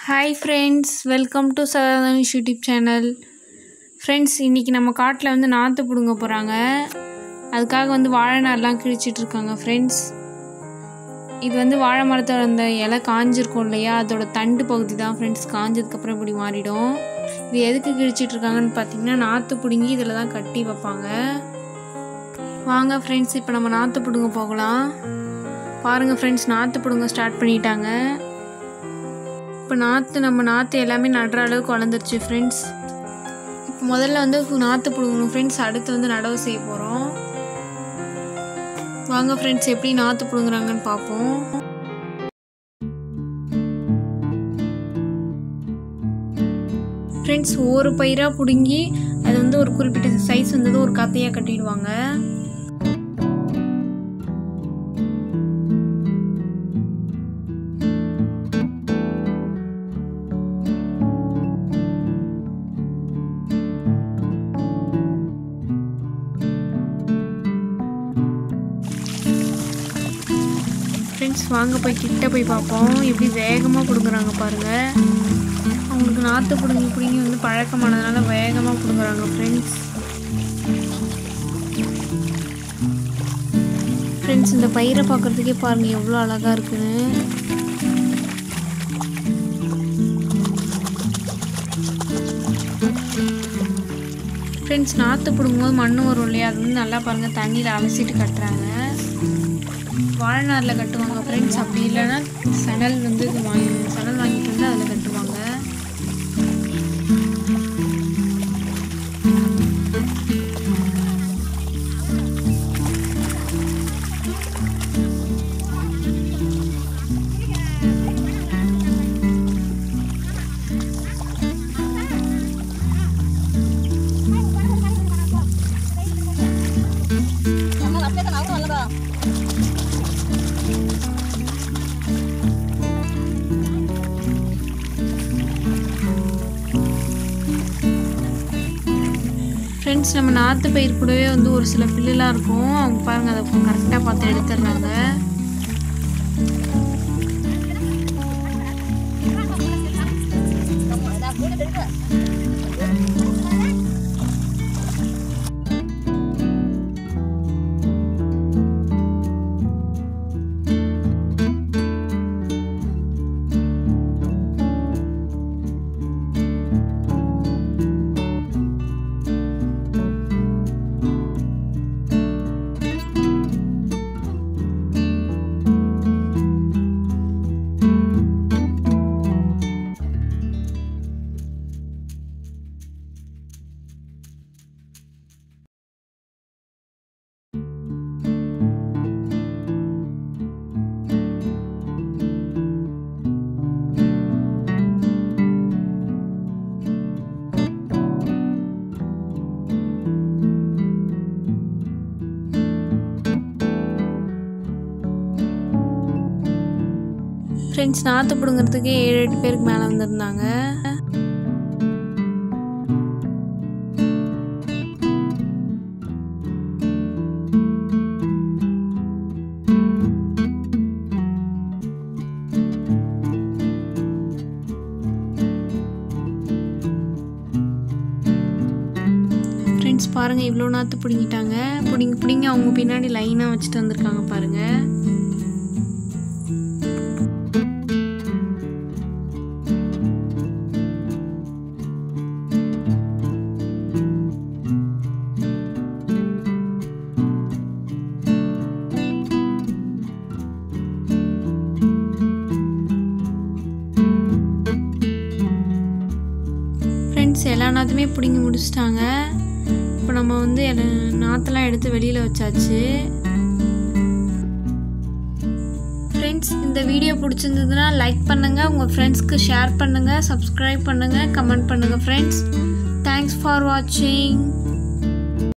hi friends welcome to Sadadhanush YouTube channel friends இன்றைக்கி நம்ம காட்டில் வந்து நாற்று பிடுங்க போகிறாங்க அதுக்காக வந்து வாழை நார்லாம் கிழிச்சிட்டு இருக்காங்க ஃப்ரெண்ட்ஸ் இது வந்து வாழை மரத்தோட அந்த இலை காஞ்சிருக்கும் இல்லையா அதோட தண்டு பகுதி தான் ஃப்ரெண்ட்ஸ் காஞ்சதுக்கப்புறம் இப்படி மாறிடும் இது எதுக்கு கிழிச்சிட்டு இருக்காங்கன்னு பார்த்தீங்கன்னா நாற்று பிடுங்கி இதில் தான் கட்டி வைப்பாங்க வாங்க ஃப்ரெண்ட்ஸ் இப்போ நம்ம நாற்று பிடுங்க போகலாம் பாருங்கள் ஃப்ரெண்ட்ஸ் நாற்று பிடுங்க ஸ்டார்ட் பண்ணிட்டாங்க இப்போ நாற்று நம்ம நாற்று எல்லாமே நடுற அளவுக்கு வளர்ந்துருச்சு ஃப்ரெண்ட்ஸ் இப்போ முதல்ல வந்து நாற்று பிடுங்கணும் ஃப்ரெண்ட்ஸ் அடுத்து வந்து நடவு செய்ய போகிறோம் வாங்க ஃப்ரெண்ட்ஸ் எப்படி நாற்று பிடுங்குறாங்கன்னு பார்ப்போம் ஃப்ரெண்ட்ஸ் ஒவ்வொரு பயிராக பிடுங்கி அது வந்து ஒரு குறிப்பிட்ட சைஸ் வந்தது ஒரு கத்தையாக கட்டிடுவாங்க ஃப்ரெண்ட்ஸ் வாங்க போய் கிட்ட போய் பார்ப்போம் எப்படி வேகமாக பிடுங்குறாங்க பாருங்கள் அவங்களுக்கு நாற்று பிடுங்கி பிடுங்கி வந்து பழக்கமானதுனால வேகமாக பிடுங்குறாங்க ஃப்ரெண்ட்ஸ் ஃப்ரெண்ட்ஸ் இந்த பயிரை பார்க்குறதுக்கே பாருங்கள் எவ்வளோ அழகாக இருக்குன்னு ஃப்ரெண்ட்ஸ் நாற்று பிடுங்கும்போது மண் வரும் இல்லையா அது வந்து நல்லா பாருங்கள் தண்ணியில் அலசிட்டு கட்டுறாங்க வாழைநாரில் கட்டுவாங்க ஃப்ரெண்ட்ஸ் அப்படி இல்லைன்னா சணல் வந்து இது வாங்கி சணல் வாங்கிட்டு வந்து அதில் கட்டுவாங்க ஃப்ரெண்ட்ஸ் நம்ம நாற்று பயிர் கூடவே வந்து ஒரு சில பில்லுலாம் இருக்கும் அவங்க பாருங்கள் அதை கரெக்டாக பார்த்து எடுத்துடுறாங்க ஃப்ரெண்ட்ஸ் நாற்று பிடுங்கிறதுக்கே ஏழு எட்டு பேருக்கு மேலே வந்திருந்தாங்க ஃப்ரெண்ட்ஸ் பாருங்கள் இவ்வளோ நாற்று பிடுங்கிட்டாங்க பிடிங்கி பிடிங்கி அவங்க பின்னாடி லைனாக வச்சுட்டு வந்திருக்காங்க பாருங்கள் ஃப்ரெண்ட்ஸ் எல்லா நாற்றுமே பிடுங்கி முடிச்சிட்டாங்க இப்போ நம்ம வந்து நாற்றெல்லாம் எடுத்து வெளியில் வச்சாச்சு ஃப்ரெண்ட்ஸ் இந்த வீடியோ பிடிச்சிருந்ததுன்னா லைக் பண்ணுங்கள் உங்கள் ஃப்ரெண்ட்ஸ்க்கு ஷேர் பண்ணுங்கள் சப்ஸ்கிரைப் பண்ணுங்கள் கமெண்ட் பண்ணுங்கள் ஃப்ரெண்ட்ஸ் தேங்க்ஸ் ஃபார் வாட்சிங்